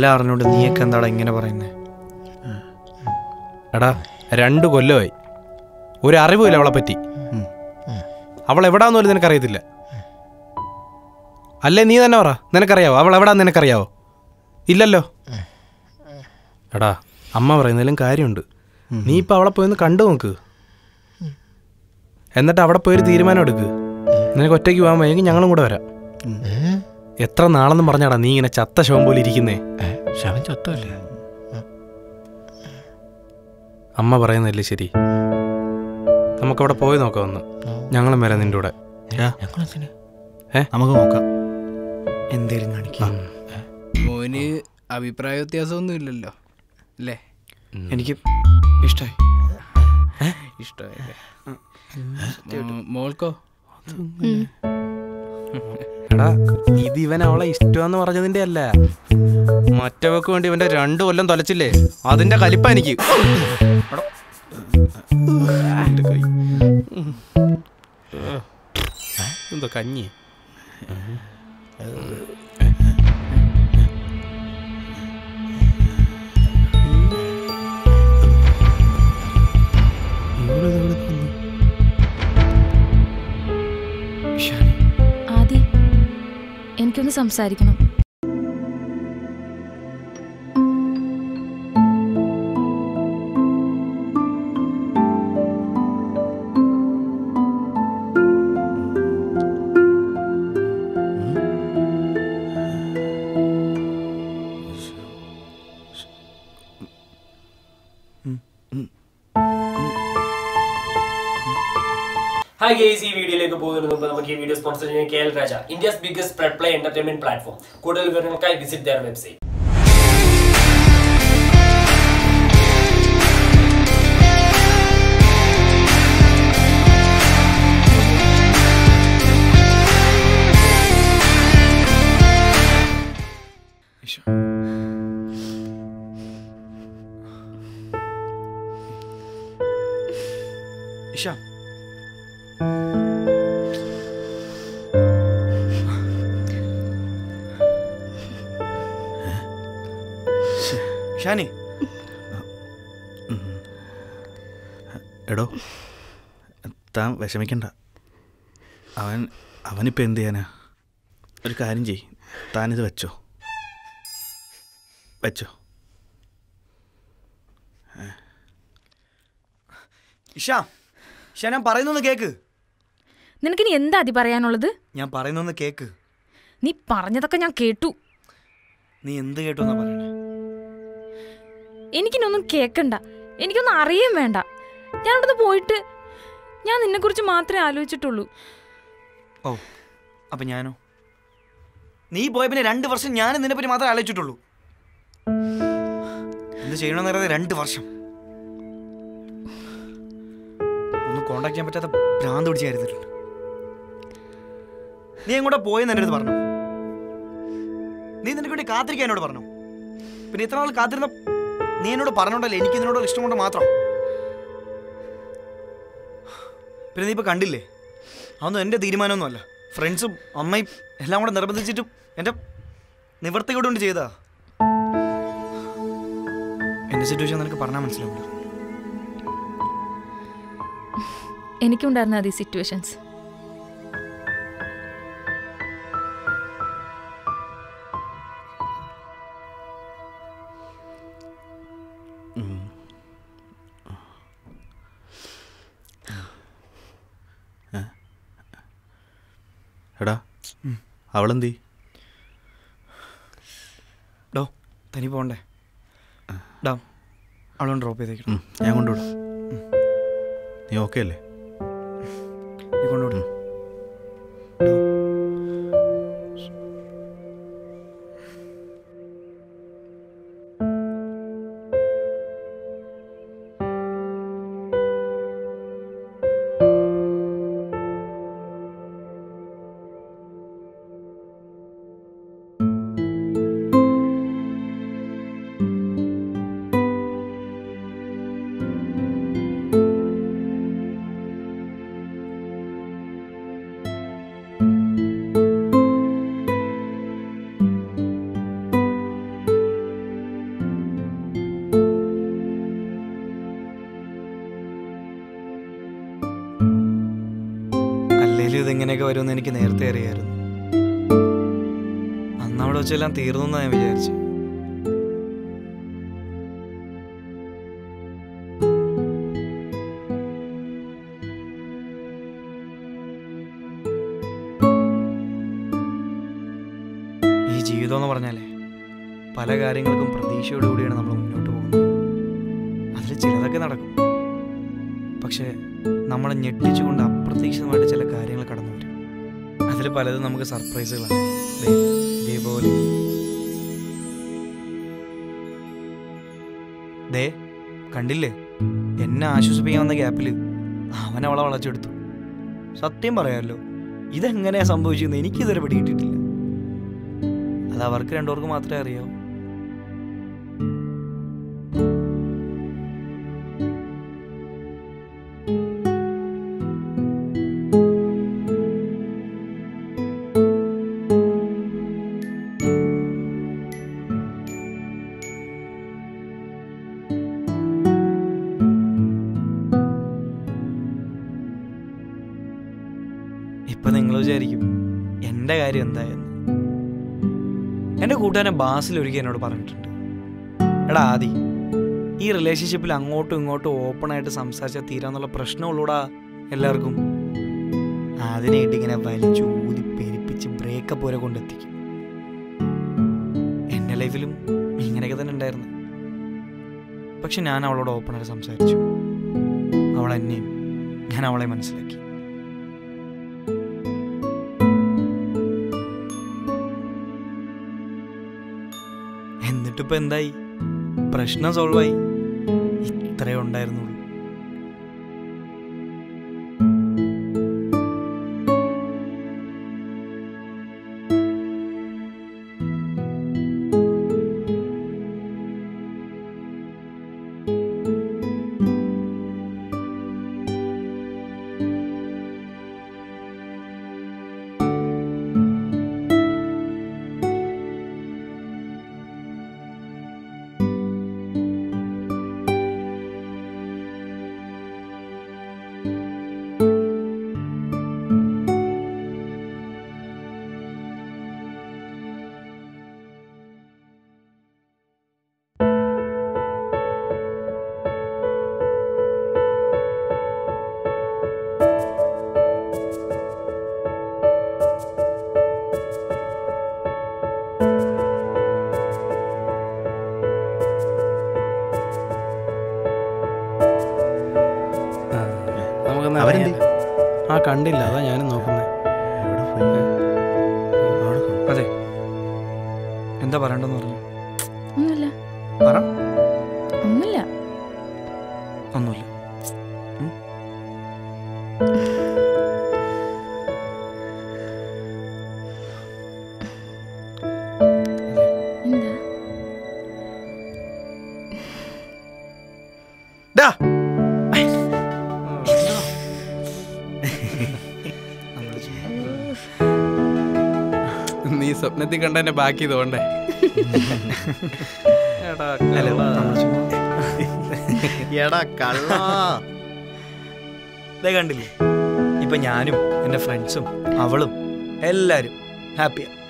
എല്ലാം അറിഞ്ഞോണ്ട് നീയൊക്കെ എന്താടാ ഇങ്ങനെ പറയുന്നത് എടാ രണ്ട് കൊല്ലമായി ഒരു അറിവുമില്ല അവളെ പറ്റി അവൾ എവിടാന്ന് പോലും നിനക്കറിയത്തില്ല അല്ലേ നീ തന്നെ പറ നിനക്കറിയാവോ അവൾ എവിടാന്ന് നിനക്കറിയാവോ ഇല്ലല്ലോ എടാ അമ്മ പറയുന്നതിലും കാര്യമുണ്ട് നീ ഇപ്പം അവളെ പോയൊന്ന് കണ്ടു നോക്ക് എന്നിട്ട് അവിടെ പോയൊരു തീരുമാനം എടുക്ക് നിനക്ക് ഒറ്റയ്ക്ക് പോകാൻ വയ്യെങ്കിൽ ഞങ്ങളും കൂടെ വരാം എത്ര നാളെന്ന് പറഞ്ഞാടാ നീ ഇങ്ങനെ ചത്ത ശവം പോലെ ഇരിക്കുന്നേ ശവൻ ചത്തല്ലേ അമ്മ പറയുന്നതല്ലേ ശരി നമുക്കവിടെ പോയി നോക്കാം ഒന്ന് ഞങ്ങളും വരാം നിന്റെ കൂടെ ഞങ്ങളെന്തിന് നമുക്ക് നോക്കാം എന്തേലും കാണിക്കാം മോന് അഭിപ്രായ വ്യത്യാസമൊന്നും ഇല്ലല്ലോ അല്ലേ എനിക്ക് ഇഷ്ടമായി ഇഷ്ടമായില്ലേ മോ- മോൾക്കോ എടാ ഇത് ഇവൻ അവളെ ഇഷ്ടമെന്ന് പറഞ്ഞതിന്റെ അല്ല മറ്റവക്ക് വേണ്ടി ഇവന്റെ രണ്ടു കൊല്ലം തൊലച്ചില്ലേ അതിന്റെ കലിപ്പ എനിക്ക് എടാ. എന്റെ കൈ. എന്തോ കഞ്ഞി ആദി എനിക്കൊന്ന് സംസാരിക്കണം ഹായ് ഗേസ് ഈ വീഡിയോയിലേക്ക് പോകുന്നതിന് മുമ്പ് നമുക്ക് ഈ വീഡിയോ സ്പോൺസർ ചെയ്യുന്ന K L Raja India's biggest spread play entertainment platform കൂടുതൽ വിവരങ്ങൾക്കായി visit their website Isha Shani എടോ താൻ വിഷമിക്കണ്ട അവൻ അവനിപ്പോൾ എന്ത് ചെയ്യാനാ ഒരു കാര്യം ചെയ് താനിത് വെച്ചോ വെച്ചോ ഇഷ ഇഷ ഞാൻ പറയുന്നൊന്ന് കേക്ക് നിനക്കിനി എന്താ അതി പറയാനുള്ളത് ഞാൻ പറയുന്നൊന്ന് കേക്ക് നീ പറഞ്ഞതൊക്കെ ഞാൻ കേട്ടു നീ എന്ത് കേട്ടു എന്നാ പറയണേ എനിക്കിനൊന്നും കേക്കണ്ട എനിക്കൊന്നും അറിയാൻ വേണ്ട ഞാൻ അവിടുന്ന് പോയിട്ട് ഞാൻ നിന്നെക്കുറിച്ച് മാത്രമേ ആലോചിച്ചിട്ടുള്ളൂ ഓ അപ്പൊ ഞാനോ നീ പോയ പിന്നെ രണ്ട് വർഷം ഞാൻ നിന്നെ പറ്റി മാത്രമേ ആലോചിച്ചിട്ടുള്ളൂ എന്ത് ചെയ്യണമെന്ന് അറിയാതെ രണ്ട് വർഷം ഒന്നും കോണ്ടാക്ട് ചെയ്യാൻ പറ്റാത്ത ഭ്രാന്ത് പിടിച്ച് കരുതിയിട്ടുണ്ട് നീ എങ്ങോട്ടാ പോയെന്ന് എൻ്റെ അടുത്ത് പറഞ്ഞു നീ നിനക്ക് വേണ്ടി കാത്തിരിക്കാൻ എന്നോട് പറഞ്ഞു പിന്നെ ഇത്ര നാൾ കാത്തിരുന്ന നീ എന്നോട് പറഞ്ഞോണ്ടല്ലേ എനിക്ക് നിന്നോട് ഇഷ്ടം കൊണ്ട് മാത്രം പിന്നെ നീ ഇപ്പൊ കണ്ടില്ലേ അതൊന്നും എൻ്റെ തീരുമാനമൊന്നുമല്ല ഫ്രണ്ട്സും അമ്മയും എല്ലാം കൂടെ നിർബന്ധിച്ചിട്ടും എൻ്റെ നിവർത്തി കൊണ്ട് ചെയ്താ എൻ്റെ സിറ്റുവേഷൻ നിനക്ക് പറഞ്ഞാൽ മനസ്സിലാവില്ല എനിക്കുണ്ടായിരുന്ന അതേ സിറ്റുവേഷൻസ് എടാ അവളെന്തി ഡോ തനി പോണ്ടേ ഡാ അവളൊന്ന് ഡ്രോപ്പ് ചെയ്തേക്കണം ഉം, ഞാൻ കൊണ്ടുവിടാം നീ ഓക്കെ അല്ലേ നീ കൊണ്ടുവിടും അല്ലേലും ഇതിങ്ങനെയൊക്കെ വരുമെന്ന് എനിക്ക് നേരത്തെ അറിയായിരുന്നു അന്ന് അവിടെ വെച്ചെല്ലാം തീർന്നു എന്നാ ഞാൻ വിചാരിച്ചു ഈ ജീവിതം എന്ന് പറഞ്ഞാലേ പല കാര്യങ്ങൾക്കും പ്രതീക്ഷയോടുകൂടിയാണ് നമ്മൾ മുന്നോട്ട് പോകുന്നത് അതിൽ ചിലതൊക്കെ നടക്കും പക്ഷേ നമ്മളെ ഞെട്ടിച്ചുകൊണ്ട് അപ്രതീക്ഷിതമായിട്ട് ചില കാര്യങ്ങൾ കടന്നു വരും അതിൽ പലതും നമുക്ക് സർപ്രൈസുകളാണ് ദേ, ഇതേപോലെ ദേ കണ്ടില്ലേ എന്നെ ആശ്വസിപ്പിക്കാൻ വന്ന ഗ്യാപ്പിൽ അവൻ അവളെ വളച്ചെടുത്തു സത്യം പറയാമല്ലോ ഇതെങ്ങനെയാ സംഭവിച്ചതെന്ന് എനിക്കിതുവരെ പിടികിട്ടിട്ടില്ല അത് അവർക്ക് രണ്ടുപേർക്ക് മാത്രമേ അറിയാവൂ ഇപ്പൊ നിങ്ങൾ വിചാരിക്കും എൻ്റെ കാര്യം എന്തായെന്ന് എൻ്റെ കൂട്ടുകാരൻ ബാസിൽ ഒരിക്കൽ എന്നോട് പറഞ്ഞിട്ടുണ്ട് എടാ ആദി ഈ റിലേഷൻഷിപ്പിൽ അങ്ങോട്ടും ഇങ്ങോട്ടും ഓപ്പണായിട്ട് സംസാരിച്ചാൽ തീരാന്നുള്ള പ്രശ്നമുള്ളൂടാ എല്ലാവർക്കും അതിനായിട്ട് ഇങ്ങനെ വലിച്ചു ഊതി പെരിപ്പിച്ച് ബ്രേക്കപ്പ് വരെ കൊണ്ടെത്തിക്കും എൻ്റെ ലൈഫിലും ഇങ്ങനെയൊക്കെ തന്നെ ഉണ്ടായിരുന്നു പക്ഷെ ഞാൻ അവളോട് ഓപ്പണായിട്ട് സംസാരിച്ചു അവൾ എന്നെയും ഞാൻ അവളെ മനസ്സിലാക്കി എന്നിട്ടിപ്പോ എന്തായി പ്രശ്നം സോൾവ് ആയി ഇത്രേ ഉണ്ടായിരുന്നുള്ളൂ നമുക്കൊന്ന് അവരെന്തി? അറിയാം. ആ കണ്ടില്ല അതാ ഞാനും നോക്കുന്നത് എവിടെ പോയി? അവിടെ കാണും. അതെ എന്താ പറയണ്ടെന്ന് പറഞ്ഞു ഒന്നുമില്ല പറ ഒന്നുമില്ല ഒന്നുമില്ല എന്താ ഡാ നീ സ്വപ്നത്തിൽ കണ്ടതിന്റെ ബാക്കി തോണ്ടേ ഹലോ നമ്മൾ ചുമ്മാ എടാ കള്ളാ ദേ കണ്ടില്ലേ ഇപ്പൊ ഞാനും എൻ്റെ ഫ്രണ്ട്സും അവളും എല്ലാവരും ഹാപ്പിയാണ്